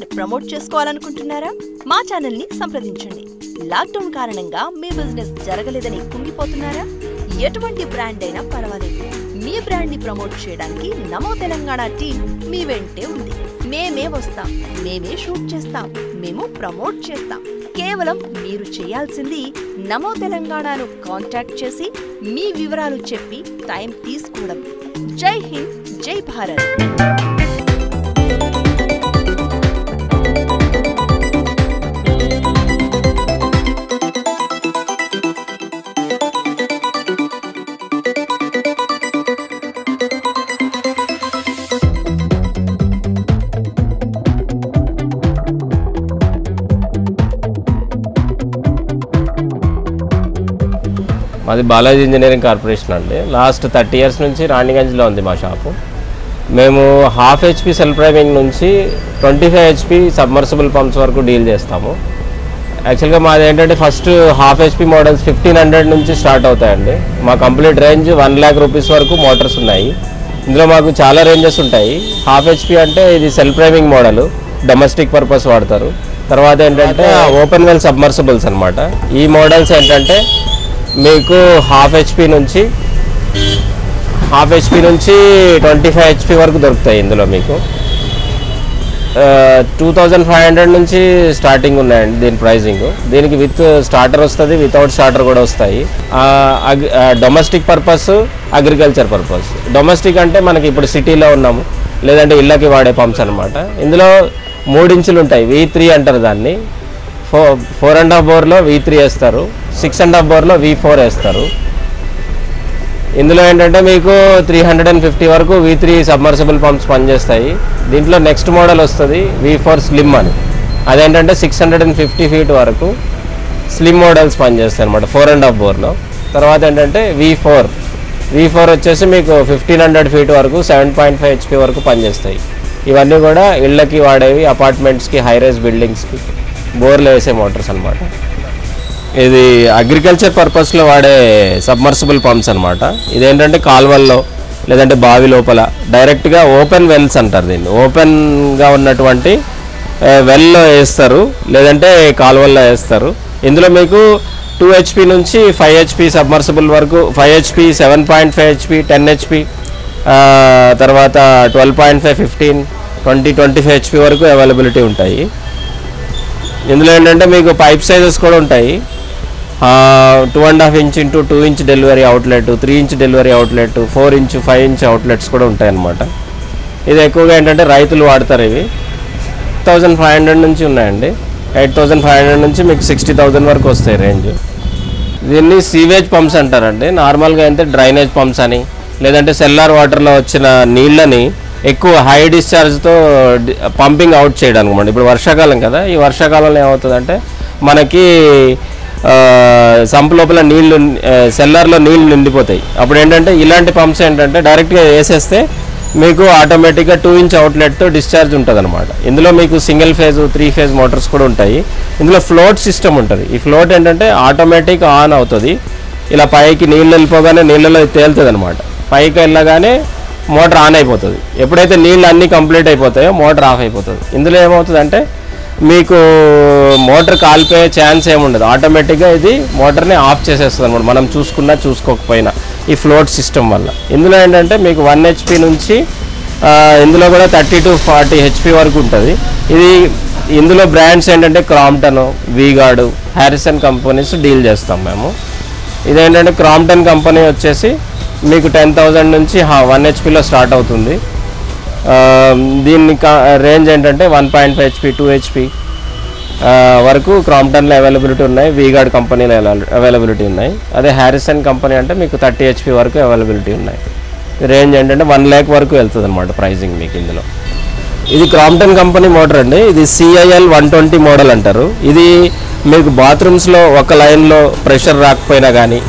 promote చేసుకోవాలనుకుంటున్నారా మా channel ని సంప్రదించండి లాక్డౌన్ కారణంగా మీ బిజినెస్ జరగలేదని కుంగిపోతున్నారా ఎటువంటి బ్రాండ్ అయినా పర్వాలేదు మీ బ్రాండ్ ని ప్రమోట్ చేయడానికి నమో తెలంగాణ టీం మీ వెంటే ఉంది మేమే వస్తాం మేమే షూట్ చేస్తాం మేము ప్రమోట్ చేస్తాం కేవలం మీరు చేయాల్సింది నమో తెలంగాణను కాంటాక్ట్ చేసి మీ వివరాలు చెప్పి టైం తీసుకోవడం జై హింద్ జై భారత్ మాది బాలాజీ ఇంజనీరింగ్ కార్పొరేషన్ అండి లాస్ట్ థర్టీ ఇయర్స్ నుంచి రాణిగంజ్లో ఉంది మా షాపు మేము హాఫ్ హెచ్పి సెల్ఫ్ డ్రైవింగ్ నుంచి twenty five HP submersible pumps వరకు డీల్ చేస్తాము యాక్చువల్గా మాది ఏంటంటే first half HP models fifteen hundred నుంచి స్టార్ట్ అవుతాయండి మా complete range one lakh rupees వరకు మోటార్స్ ఉన్నాయి ఇందులో మాకు చాలా రేంజెస్ ఉంటాయి హాఫ్ హెచ్పి అంటే ఇది self driving model domestic purpose వాడతారు తర్వాత ఏంటంటే ఓపెన్ వెల్ సబ్మర్సిబుల్స్ అనమాట ఈ మోడల్స్ ఏంటంటే మీకు హాఫ్ హెచ్పి నుంచి హాఫ్ హెచ్పి నుంచి ట్వంటీ ఫైవ్ హెచ్పి వరకు దొరుకుతాయి ఇందులో మీకు టూ థౌజండ్ ఫైవ్ హండ్రెడ్ నుంచి స్టార్టింగ్ ఉన్నాయండి దీని ప్రైజింగ్ దీనికి విత్ స్టార్టర్ వస్తుంది వితౌట్ స్టార్టర్ కూడా వస్తాయి domestic purpose agriculture purpose domestic అంటే మనకి ఇప్పుడు సిటీలో ఉన్నాము లేదంటే ఇళ్ళకి వాడే పంప్స్ అనమాట ఇందులో మూడు ఇంచులు ఉంటాయి వి త్రీ అంటారు దాన్ని ఫోర్ ఫోర్ అండ్ హాఫ్ బోర్లో వి త్రీ వేస్తారు సిక్స్ అండ్ హాఫ్ బోర్లో వి ఫోర్ వేస్తారు ఇందులో ఏంటంటే మీకు త్రీ హండ్రెడ్ అండ్ ఫిఫ్టీ వరకు వి త్రీ సబ్మర్సిబుల్ పంప్స్ పనిచేస్తాయి దీంట్లో నెక్స్ట్ మోడల్ వస్తుంది వి ఫోర్ స్లిమ్ అని అదేంటంటే six hundred and fifty feet వరకు స్లిమ్ మోడల్స్ పనిచేస్తాయి అనమాట ఫోర్ అండ్ హాఫ్ బోర్లో తర్వాత ఏంటంటే వి ఫోర్ వి ఫోర్ వచ్చేసి మీకు ఫిఫ్టీన్ హండ్రెడ్ ఫీట్ వరకు సెవెన్ పాయింట్ ఫైవ్ హెచ్పి వరకు పనిచేస్తాయి ఇవన్నీ కూడా ఇళ్ళకి వాడేవి అపార్ట్మెంట్స్కి హైరైజ్ బిల్డింగ్స్కి బోర్లు వేసే మోటార్స్ అనమాట ఇది అగ్రికల్చర్ పర్పస్లో వాడే సబ్మర్సిబుల్ పంప్స్ అనమాట ఇదేంటంటే కాలువల్లో లేదంటే బావి లోపల డైరెక్ట్గా ఓపెన్ వెల్స్ అంటారు దీన్ని ఓపెన్గా ఉన్నటువంటి వెల్లో వేస్తారు లేదంటే కాలువల్లో వేస్తారు ఇందులో మీకు టూ హెచ్పి నుంచి ఫైవ్ హెచ్పి సబ్మర్సిబుల్ వరకు five HP seven point five HP ten HP తర్వాత twelve point five fifteen twenty twenty five HP వరకు అవైలబిలిటీ ఉంటాయి ఇందులో ఏంటంటే మీకు పైప్ సైజెస్ కూడా ఉంటాయి two and half inch into two inch delivery outlet three inch delivery outlet four inch five inch outlets కూడా ఉంటాయి అన్నమాట ఇది ఎక్కువగా ఏంటంటే రైతులు వాడతారు ఇవి థౌజండ్ ఫైవ్ హండ్రెడ్ నుంచి ఉన్నాయండి ఎయిట్ థౌజండ్ ఫైవ్ హండ్రెడ్ నుంచి మీకు సిక్స్టీ థౌజండ్ వరకు వస్తాయి రేంజ్ దీన్ని సీవేజ్ పంప్స్ అంటారండి నార్మల్గా అయితే డ్రైనేజ్ పంప్స్ అని లేదంటే సెల్లార్ వాటర్లో వచ్చిన నీళ్ళని ఎక్కువ హై డిశ్చార్జ్తో పంపింగ్ అవుట్ చేయడానికి అనమాట ఇప్పుడు వర్షాకాలం కదా ఈ వర్షాకాలంలో ఏమవుతుందంటే మనకి ఆ, సంప్ లోపల నీళ్లు ఆ, సెల్లార్లో నీళ్లు నిండిపోతాయి అప్పుడు ఏంటంటే ఇలాంటి పంప్స్ ఏంటంటే డైరెక్ట్గా వేసేస్తే మీకు ఆటోమేటిక్గా టూ ఇంచ్ అవుట్లెట్తో డిశ్చార్జ్ ఉంటుంది అనమాట ఇందులో మీకు single phase three phase motors కూడా ఉంటాయి ఇందులో ఫ్లోట్ సిస్టమ్ ఉంటుంది ఈ ఫ్లోట్ ఏంటంటే ఆటోమేటిక్ ఆన్ అవుతుంది ఇలా పైకి నీళ్ళు వెళ్ళిపోగానే నీళ్ళలో తేలుతుంది అనమాట పైకి వెళ్ళగానే మోటార్ ఆన్ అయిపోతుంది ఎప్పుడైతే నీళ్ళు అన్నీ కంప్లీట్ అయిపోతాయో మోటార్ ఆఫ్ అయిపోతుంది ఇందులో ఏమవుతుందంటే మీకు మోటార్ కాలిపోయే ఛాన్స్ ఏముండదు ఆటోమేటిక్గా ఇది మోటార్ని ఆఫ్ చేసేస్తుంది అనమాట మనం చూసుకున్నా చూసుకోకపోయినా ఈ ఫ్లోట్ సిస్టమ్ వల్ల ఇందులో ఏంటంటే మీకు వన్ హెచ్పి నుంచి ఆ, ఇందులో కూడా థర్టీ టు ఫార్టీ హెచ్పి వరకు ఉంటుంది ఇది ఇందులో బ్రాండ్స్ ఏంటంటే Crompton V Guard Harrison companies deal చేస్తాం మేము ఇదేంటంటే క్రాంప్టన్ కంపెనీ వచ్చేసి మీకు టెన్ థౌజండ్ నుంచి వన్ హెచ్పిలో స్టార్ట్ అవుతుంది ఆ, దీన్ని రేంజ్ ఏంటంటే one point five HP two HP వరకు క్రాంప్టన్లో అవైలబిలిటీ ఉన్నాయి వీగార్డ్ కంపెనీలో అవైలబిలిటీ ఉన్నాయి అదే హ్యారిసన్ కంపెనీ అంటే మీకు థర్టీ హెచ్పి వరకు అవైలబిలిటీ ఉన్నాయి రేంజ్ ఏంటంటే వన్ ల్యాక్ వరకు వెళ్తుంది అనమాట ప్రైజింగ్ మీకు ఇందులో ఇది క్రాంప్టన్ కంపెనీ మోటార్ అండి ఇది సిఐఎల్ వన్ ట్వంటీ మోడల్ అంటారు ఇది మీకు బాత్రూమ్స్లో ఒక లైన్లో ప్రెషర్ రాకపోయినా కానీ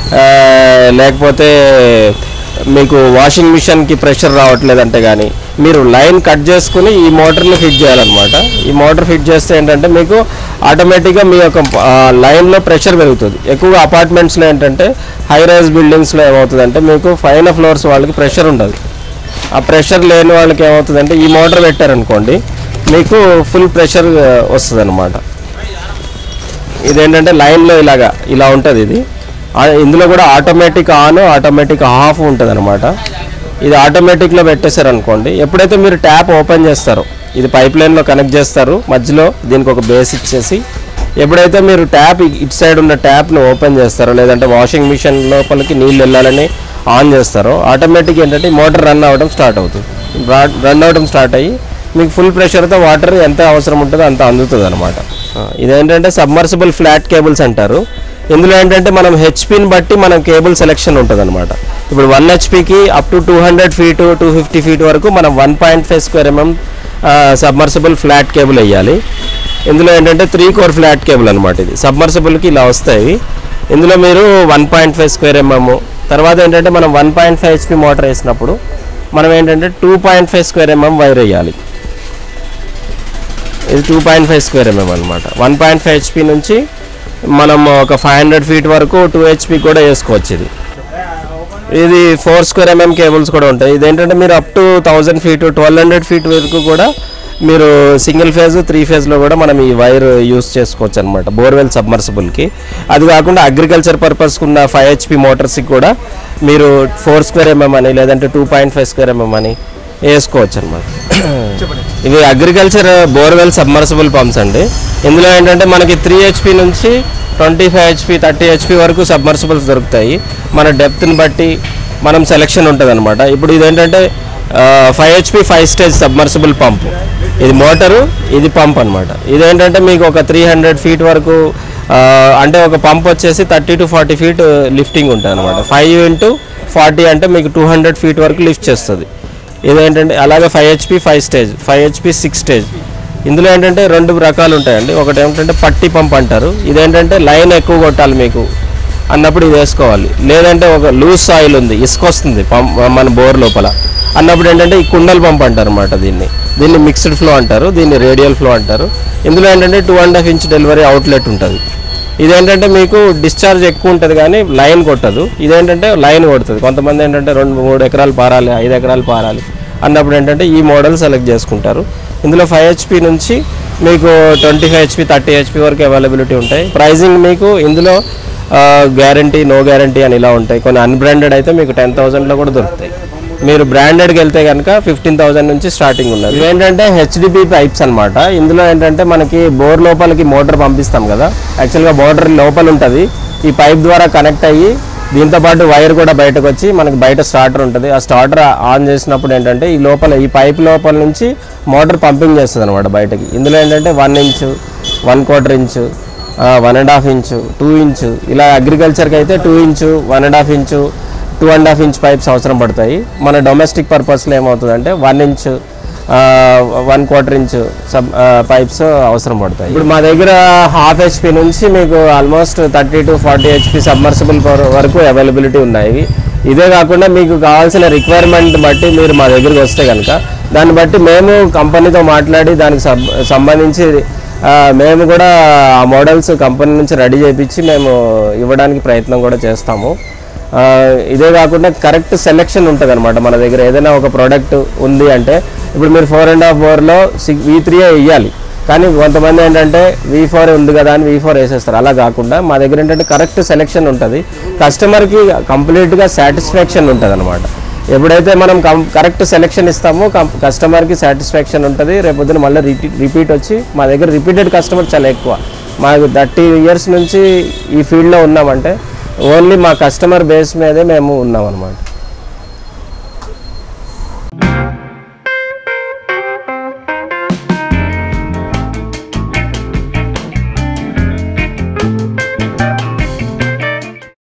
లేకపోతే మీకు వాషింగ్ మిషన్కి ప్రెషర్ రావట్లేదంటే కానీ మీరు లైన్ కట్ చేసుకుని ఈ మోటార్ని ఫిట్ చేయాలన్నమాట ఈ మోటార్ ఫిట్ చేస్తే ఏంటంటే మీకు ఆటోమేటిక్గా మీ యొక్క ఆ, లైన్లో ప్రెషర్ పెరుగుతుంది ఎక్కువగా అపార్ట్మెంట్స్లో ఏంటంటే హై రైజ్ బిల్డింగ్స్లో ఏమవుతుందంటే మీకు పైన ఫ్లోర్స్ వాళ్ళకి ప్రెషర్ ఉండదు ఆ ప్రెషర్ లేని వాళ్ళకి ఏమవుతుందంటే ఈ మోటార్ పెట్టారనుకోండి మీకు ఫుల్ ప్రెషర్ వస్తుంది అనమాట ఇదేంటంటే లైన్లో ఇలాగా ఇలా ఉంటుంది ఇది ఆ- ఇందులో కూడా ఆటోమేటిక్ ఆన్ ఆటోమేటిక్ ఆఫ్ ఉంటుంది అనమాట ఇది ఆటోమేటిక్లో పెట్టేశారు అనుకోండి ఎప్పుడైతే మీరు ట్యాప్ ఓపెన్ చేస్తారో ఇది పైప్ లైన్లో కనెక్ట్ చేస్తారు మధ్యలో దీనికి ఒక బేస్ ఇచ్చేసి ఎప్పుడైతే మీరు ట్యాప్ ఇటు సైడ్ ఉన్న ట్యాప్ను ఓపెన్ చేస్తారో లేదంటే వాషింగ్ మిషన్ లోపలికి నీళ్ళు వెళ్ళాలని ఆన్ చేస్తారో ఆటోమేటిక్ ఏంటంటే మోటార్ రన్ అవ్వడం స్టార్ట్ అవుతుంది రన్ అవ్వడం స్టార్ట్ అయ్యి మీకు ఫుల్ ప్రెషర్తో వాటర్ ఎంత అవసరం ఉంటుందో అంత అందుతుంది అనమాట ఇదేంటంటే సబ్మర్సిబుల్ ఫ్లాట్ కేబుల్స్ అంటారు ఇందులో ఏంటంటే మనం హెచ్పిని బట్టి మనం కేబుల్ సెలెక్షన్ ఉంటుంది అనమాట ఇప్పుడు వన్ హెచ్పికి up to two hundred feet two fifty feet వరకు మనం one point five square mm submersible flat cable వేయాలి ఇందులో ఏంటంటే త్రీ కోర్ ఫ్లాట్ కేబుల్ అనమాట ఇది సబ్మర్సిబుల్కి ఇలా వస్తాయి ఇందులో మీరు one point five square mm తర్వాత ఏంటంటే మనం one point five HP motor వేసినప్పుడు మనం ఏంటంటే two point five square mm wire వేయాలి ఇది two point five square mm అనమాట వన్ పాయింట్ ఫైవ్ హెచ్పి నుంచి మనం ఒక ఫైవ్ హండ్రెడ్ ఫీట్ వరకు టూ హెచ్పి కూడా వేసుకోవచ్చు ఇది ఇది ఫోర్ స్క్వేర్ ఎంఎం కేబుల్స్ కూడా ఉంటాయి ఇదేంటంటే మీరు up to thousand feet twelve hundred feet వరకు కూడా మీరు సింగిల్ ఫేజ్ త్రీ ఫేజ్లో కూడా మనం ఈ వైర్ యూస్ చేసుకోవచ్చు అనమాట బోర్వెల్ సబ్మర్సిబుల్కి అది కాకుండా అగ్రికల్చర్ పర్పస్కి ఉన్న ఫైవ్ హెచ్పి మోటార్స్కి కూడా మీరు ఫోర్ స్క్వేర్ ఎంఎం అని లేదంటే two point five square mm అని వేసుకోవచ్చు అనమాట ఇవి అగ్రికల్చర్ బోర్వెల్ సబ్మర్సిబుల్ పంప్స్ అండి ఇందులో ఏంటంటే మనకి త్రీ హెచ్పి నుంచి twenty five HP thirty HP వరకు సబ్మర్సిబుల్స్ దొరుకుతాయి మన డెప్త్ని బట్టి మనం సెలెక్షన్ ఉంటుంది అనమాట ఇప్పుడు ఇదేంటంటే five HP five stage submersible pump ఇది మోటారు ఇది పంప్ అనమాట ఇదేంటంటే మీకు ఒక త్రీ హండ్రెడ్ ఫీట్ వరకు ఆ, అంటే ఒక పంప్ వచ్చేసి thirty to forty feet lifting ఉంటుంది అనమాట ఫైవ్ ఇంటూ ఫార్టీ అంటే మీకు టూ హండ్రెడ్ ఫీట్ వరకు లిఫ్ట్ చేస్తుంది ఇదేంటంటే అలాగే five HP five stage five HP six stage ఇందులో ఏంటంటే రెండు రకాలు ఉంటాయండి ఒకటి ఏమిటంటే పట్టి పంప్ అంటారు ఇదేంటంటే లైన్ ఎక్కువ కొట్టాలి మీకు అన్నప్పుడు ఇది వేసుకోవాలి లేదంటే ఒక లూజ్ సాయిల్ ఉంది ఇసుక వస్తుంది పంప్ మన బోర్ లోపల అన్నప్పుడు ఏంటంటే ఈ కుండల్ పంప్ అంటారు అనమాట దీన్ని దీన్ని మిక్స్డ్ ఫ్లో అంటారు దీన్ని రేడియల్ ఫ్లో అంటారు ఇందులో ఏంటంటే two and half inch delivery outlet ఉంటుంది ఇదేంటంటే మీకు డిశ్చార్జ్ ఎక్కువ ఉంటుంది కానీ లైన్ కొట్టదు ఇదేంటంటే లైన్ కొడుతుంది కొంతమంది ఏంటంటే రెండు మూడు ఎకరాలు పారాలి ఐదు ఎకరాలు పారాలి అన్నప్పుడు ఏంటంటే ఈ మోడల్ సెలెక్ట్ చేసుకుంటారు ఇందులో ఫైవ్ హెచ్పి నుంచి మీకు twenty five HP thirty HP వరకు అవైలబిలిటీ ఉంటాయి ప్రైజింగ్ మీకు ఇందులో గ్యారంటీ నో గ్యారంటీ అని ఇలా ఉంటాయి కొన్ని అన్బ్రాండెడ్ అయితే మీకు టెన్ థౌసండ్లో కూడా దొరుకుతాయి మీరు బ్రాండెడ్కి వెళ్తే కనుక ఫిఫ్టీన్ థౌసండ్ నుంచి స్టార్టింగ్ ఉన్నది ఇవేంటంటే హెచ్డిపి పైప్స్ అన్నమాట ఇందులో ఏంటంటే మనకి బోర్ లోపలికి మోటార్ పంపిస్తాం కదా యాక్చువల్గా మోటార్ లోపల ఉంటుంది ఈ పైప్ ద్వారా కనెక్ట్ అయ్యి దీంతో పాటు వైర్ కూడా బయటకు వచ్చి మనకి బయట స్టార్టర్ ఉంటుంది ఆ స్టార్టర్ ఆన్ చేసినప్పుడు ఏంటంటే ఈ లోపల ఈ పైప్ లోపల నుంచి మోటార్ పంపింగ్ చేస్తుంది అనమాట బయటకి ఇందులో ఏంటంటే one inch one quarter inch one and half inch two inch ఇలా అగ్రికల్చర్కి అయితే two inch one and half inch two and half inch pipes అవసరం పడతాయి మన డొమెస్టిక్ పర్పస్లో ఏమవుతుందంటే one inch one quarter inch sub pipes అవసరం పడతాయి ఇప్పుడు మా దగ్గర హాఫ్ హెచ్పి నుంచి మీకు almost thirty to forty HP submersible వరకు అవైలబిలిటీ ఉన్నాయి ఇదే కాకుండా మీకు కావాల్సిన రిక్వైర్మెంట్ బట్టి మీరు మా దగ్గరికి వస్తే కనుక దాన్ని బట్టి మేము కంపెనీతో మాట్లాడి దానికి సబ్ సంబంధించి ఆ, మేము కూడా ఆ మోడల్స్ కంపెనీ నుంచి రెడీ చేయించి మేము ఇవ్వడానికి ప్రయత్నం కూడా చేస్తాము ఆ, ఇదే కాకుండా కరెక్ట్ సెలెక్షన్ ఉంటుంది అనమాట మన దగ్గర ఏదైనా ఒక ప్రోడక్ట్ ఉంది అంటే ఇప్పుడు మీరు ఫోర్ అండ్ హాఫ్ బోర్లో సిక్స్ వీ త్రీ వేయాలి కానీ కొంతమంది ఏంటంటే వీ ఫోర్ ఉంది కదా అని వీ ఫోర్ వేసేస్తారు అలా కాకుండా మా దగ్గర ఏంటంటే కరెక్ట్ సెలెక్షన్ ఉంటుంది కస్టమర్కి కంప్లీట్గా సాటిస్ఫాక్షన్ ఉంటుంది అనమాట ఎప్పుడైతే మనం కం కరెక్ట్ సెలెక్షన్ ఇస్తామో కం- కస్టమర్కి సాటిస్ఫాక్షన్ ఉంటుంది రేపొద్దున మళ్ళీ రిపీట్ రిపీట్ వచ్చి మా దగ్గర రిపీటెడ్ కస్టమర్ చాలా ఎక్కువ మాకు థర్టీ ఇయర్స్ నుంచి ఈ ఫీల్డ్లో ఉన్నామంటే ఓన్లీ మా కస్టమర్ బేస్ మీదే మేము ఉన్నాం అనమాట